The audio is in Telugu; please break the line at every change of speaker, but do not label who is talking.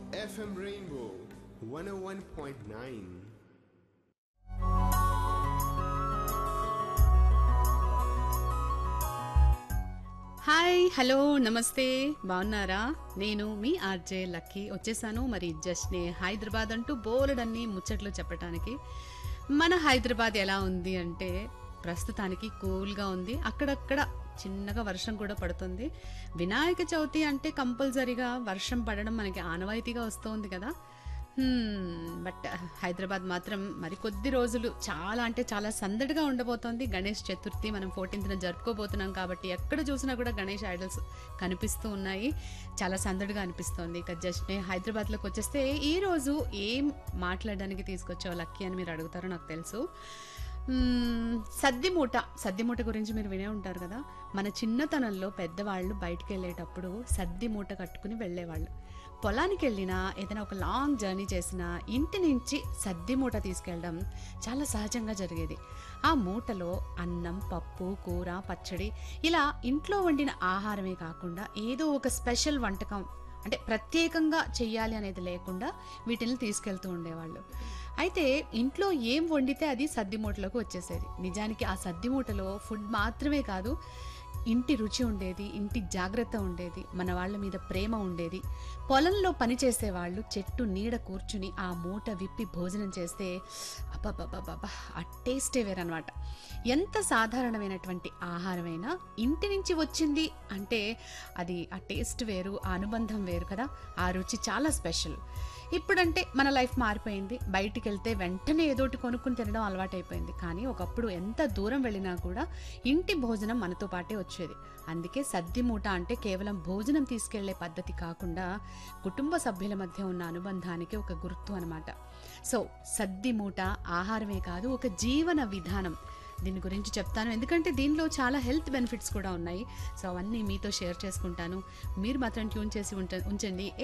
FM Rainbow 101.9.
హాయ్ హలో నమస్తే బాగున్నారా నేను మీ ఆర్జే లక్కీ వచ్చేసాను మరి జస్ట్నే హైదరాబాద్ అంటూ బోలెడన్ని ముచ్చట్లు చెప్పడానికి మన హైదరాబాద్ ఎలా ఉంది అంటే ప్రస్తుతానికి కూల్గా ఉంది అక్కడక్కడ చిన్నగా వర్షం కూడా పడుతుంది వినాయక చవితి అంటే కంపల్సరీగా వర్షం పడడం మనకి ఆనవాయితీగా వస్తుంది కదా బట్ హైదరాబాద్ మాత్రం మరి కొద్ది రోజులు చాలా అంటే చాలా సందడిగా ఉండబోతోంది గణేష్ చతుర్థి మనం ఫోర్టీన్త్న జరుపుకోబోతున్నాం కాబట్టి ఎక్కడ చూసినా కూడా గణేష్ ఐడల్స్ కనిపిస్తూ ఉన్నాయి చాలా సందడిగా అనిపిస్తోంది ఇక జస్ట్ హైదరాబాద్లోకి వచ్చేస్తే ఈ రోజు ఏం మాట్లాడడానికి తీసుకొచ్చావు లక్కీ అని మీరు అడుగుతారో నాకు తెలుసు మ్మ్, సద్ది మూట సద్ది మూట గురించి మీరు వినే ఉంటారు కదా మన చిన్నతనంలో పెద్దవాళ్ళు బయటికి వెళ్ళేటప్పుడు సద్ది మూట కట్టుకుని వెళ్ళేవాళ్ళు పొలానికి వెళ్ళినా ఏదైనా ఒక లాంగ్ జర్నీ చేసినా ఇంటి నుంచి సద్ది మూట తీసుకెళ్ళడం చాలా సహజంగా జరిగేది ఆ మూటలో అన్నం పప్పు కూర పచ్చడి ఇలా ఇంట్లో వండిన ఆహారమే కాకుండా ఏదో ఒక స్పెషల్ వంటకం అంటే ప్రత్యేకంగా చెయ్యాలి అనేది లేకుండా వీటిని తీసుకెళ్తూ ఉండేవాళ్ళు అయితే ఇంట్లో ఏం వండితే అది సద్ది మూటలోకి వచ్చేసేది నిజానికి ఆ సద్ది మూటలో ఫుడ్ మాత్రమే కాదు ఇంటి రుచి ఉండేది ఇంటి జాగ్రత్త ఉండేది మన వాళ్ళ మీద ప్రేమ ఉండేది పొలంలో పని చేసేవాళ్ళు చెట్టు నీడ కూర్చుని ఆ మూట విప్పి భోజనం చేస్తే అబ్బబ్బబ్బబ్బా ఆ టేస్టే వేరనమాట ఎంత సాధారణమైనటువంటి ఆహారమైనా ఇంటి నుంచి వచ్చింది అంటే అది ఆ టేస్ట్ వేరు ఆ అనుబంధం వేరు కదా ఆ రుచి చాలా స్పెషల్ ఇప్పుడంటే మన లైఫ్ మారిపోయింది బయటికి వెళ్తే వెంటనే ఏదోటి కొనుక్కుని తినడం అలవాటైపోయింది కానీ ఒకప్పుడు ఎంత దూరం వెళ్ళినా కూడా ఇంటి భోజనం మనతో పాటే వచ్చేది అందుకే సద్ది మూట అంటే కేవలం భోజనం తీసుకెళ్లే పద్ధతి కాకుండా కుటుంబ సభ్యుల మధ్య ఉన్న అనుబంధానికి ఒక గుర్తు అనమాట సో సద్ది మూట ఆహారమే కాదు ఒక జీవన విధానం దీని గురించి చెప్తాను ఎందుకంటే దీనిలో చాలా హెల్త్ బెనిఫిట్స్ కూడా ఉన్నాయి సో అవన్నీ మీతో షేర్ చేసుకుంటాను మీరు మాత్రం ట్యూన్ చేసి ఉంట ఉంచండి